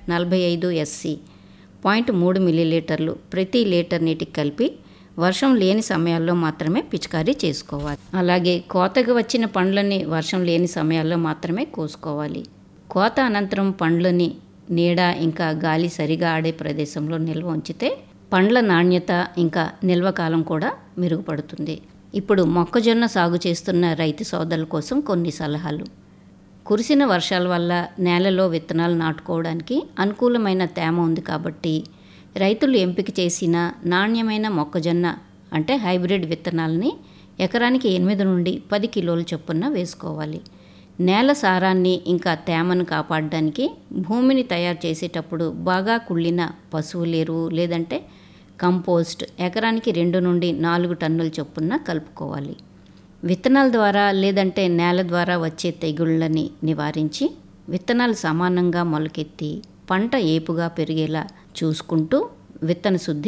నలభై ఐదు SC point మూడు మిల్లీలీటర్లు ప్రతి లీటర్ నీటికి కలిపి వర్షం లేని సమయాల్లో మాత్రమే పిచికారీ చేసుకోవాలి అలాగే కోతకు వచ్చిన పండ్లని వర్షం లేని సమయాల్లో మాత్రమే కోసుకోవాలి కోత అనంతరం పండ్లని నీడ ఇంకా గాలి సరిగా ఆడే ప్రదేశంలో నిల్వ ఉంచితే పండ్ల నాణ్యత ఇంకా నిల్వ కాలం కూడా మెరుగుపడుతుంది ఇప్పుడు మొక్కజొన్న సాగు చేస్తున్న రైతు సోదరుల కోసం కొన్ని సలహాలు కురిసిన వర్షాల వల్ల నేలలో విత్తనాలు నాటుకోవడానికి అనుకూలమైన తేమ ఉంది కాబట్టి రైతులు ఎంపిక చేసిన నాణ్యమైన మొక్కజొన్న అంటే హైబ్రిడ్ విత్తనాలని ఎకరానికి ఎనిమిది నుండి పది కిలోల చొప్పున వేసుకోవాలి నేల సారాన్ని ఇంకా తేమను కాపాడడానికి భూమిని తయారు చేసేటప్పుడు బాగా కుళ్ళిన పశువుల ఎరువు లేదంటే కంపోస్ట్ ఎకరానికి రెండు నుండి నాలుగు టన్నుల చొప్పున కలుపుకోవాలి విత్తనాల ద్వారా లేదంటే నేల ద్వారా వచ్చే తెగుళ్ళని నివారించి విత్తనాలు సమానంగా మొలకెత్తి పంట ఏపుగా పెరిగేలా చూసుకుంటూ విత్తన శుద్ధి